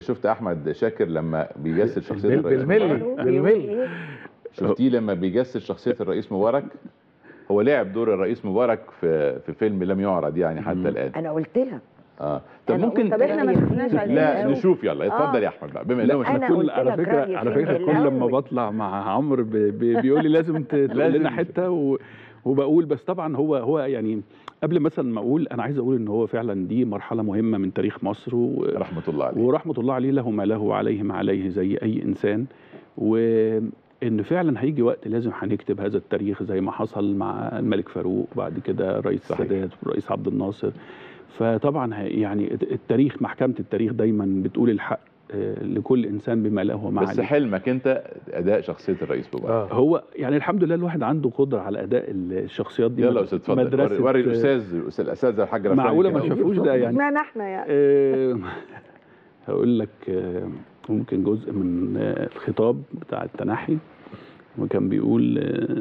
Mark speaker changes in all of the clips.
Speaker 1: شفت احمد شاكر لما بيجسد شخصيه
Speaker 2: بال-
Speaker 1: الرئيس
Speaker 2: بالملي.
Speaker 1: مبارك
Speaker 2: بالملي.
Speaker 1: شفتيه لما بيجسد شخصيه الرئيس مبارك هو لعب دور الرئيس مبارك في في فيلم لم يعرض يعني حتى الان
Speaker 3: انا قلت لك
Speaker 1: اه طب
Speaker 3: أنا
Speaker 1: ممكن
Speaker 3: قلت- طب إحنا ما شفناش عايزين
Speaker 1: لا
Speaker 3: نشوف.
Speaker 1: نشوف يلا اتفضل
Speaker 3: آه.
Speaker 1: يا احمد بقى بما
Speaker 4: لا
Speaker 1: انه
Speaker 4: احنا
Speaker 3: أنا
Speaker 4: كل
Speaker 3: قلت
Speaker 4: على
Speaker 3: لك
Speaker 4: فكره
Speaker 3: رأيي
Speaker 4: على
Speaker 3: فيه
Speaker 4: فكره
Speaker 3: من
Speaker 4: كل لما
Speaker 3: الأول.
Speaker 4: بطلع مع عمرو بي- بي- بيقول لي لازم ت- تقول
Speaker 1: لازم.
Speaker 4: لنا حته و... وبقول بس طبعا هو هو يعني قبل مثلا ما اقول انا عايز اقول ان هو فعلا دي مرحله مهمه من تاريخ مصر و...
Speaker 1: رحمه الله عليه
Speaker 4: ورحمه الله عليه له ما له وعليه ما عليه زي اي انسان وان فعلا هيجي وقت لازم هنكتب هذا التاريخ زي ما حصل مع الملك فاروق وبعد كده الرئيس
Speaker 1: صحيح.
Speaker 4: السادات والرئيس عبد الناصر فطبعا هي- يعني التاريخ محكمه التاريخ دايما بتقول الحق آه، لكل انسان بما له وما
Speaker 1: بس
Speaker 4: عليه
Speaker 1: حلمك انت اداء شخصيه الرئيس مبارك
Speaker 2: اه
Speaker 4: هو يعني الحمد لله الواحد عنده قدره على اداء الشخصيات دي
Speaker 1: يلا يا
Speaker 4: مد-
Speaker 1: استاذ اتفضل
Speaker 4: مدرسة،
Speaker 1: وري, وري
Speaker 4: آه،
Speaker 1: الاستاذ الاستاذ الاساتذه الحاج رفاعي
Speaker 4: معقوله ما
Speaker 1: كده.
Speaker 4: شافوش ده يعني
Speaker 5: اشمعنى احنا يعني
Speaker 4: آه، هقول لك آه، ممكن جزء من آه، الخطاب بتاع التنحي وكان بيقول آه،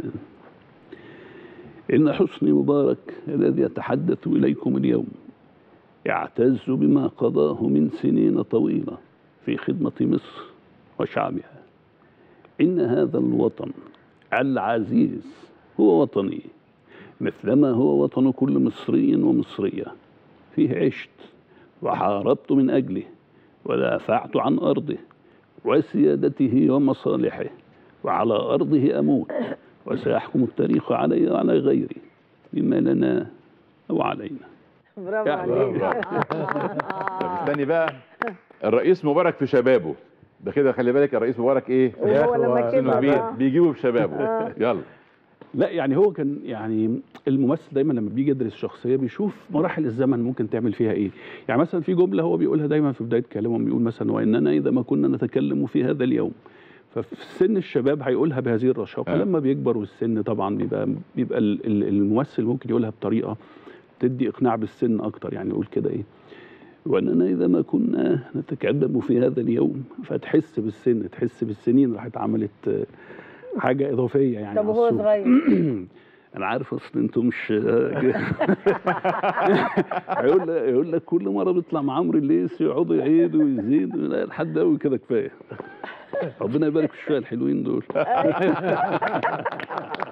Speaker 4: إن حسني مبارك الذي يتحدث إليكم اليوم يعتز بما قضاه من سنين طويلة في خدمة مصر وشعبها إن هذا الوطن العزيز هو وطني مثلما هو وطن كل مصري ومصرية فيه عشت وحاربت من أجله ودافعت عن أرضه وسيادته ومصالحه وعلى أرضه أموت وسيحكم التاريخ علي وعلى غيري بما لنا أو علينا
Speaker 5: برافو
Speaker 4: يا
Speaker 5: عليك
Speaker 1: طب استني بقى الرئيس مبارك في شبابه ده كده خلي بالك الرئيس مبارك ايه
Speaker 5: وهو لما
Speaker 2: سنه
Speaker 5: كبر
Speaker 1: بي-
Speaker 5: آه.
Speaker 1: بيجيبه في شبابه يلا
Speaker 4: لا يعني هو كان يعني الممثل دايما لما بيجي يدرس شخصيه بيشوف مراحل الزمن ممكن تعمل فيها ايه يعني مثلا في جمله هو بيقولها دايما في بدايه كلامه بيقول مثلا واننا اذا ما كنا نتكلم في هذا اليوم ففي سن الشباب هيقولها بهذه الرشاقه
Speaker 1: آه.
Speaker 4: لما بيكبر والسن طبعا بيبقى بيبقى ال- ال- الممثل ممكن يقولها بطريقه تدي اقناع بالسن اكتر يعني يقول كده ايه واننا اذا ما كنا نتكلم في هذا اليوم فتحس بالسن تحس بالسنين راحت عملت آه، حاجه اضافيه يعني
Speaker 5: طب
Speaker 4: على
Speaker 5: وهو
Speaker 4: الصورة.
Speaker 5: صغير
Speaker 4: انا عارف اصل انتوا مش يقول لك يقول لك كل مره بيطلع مع عمرو الليث يقعدوا يعيدوا ويزيدوا لا لحد قوي كده كفايه ربنا يبارك في الشويه الحلوين دول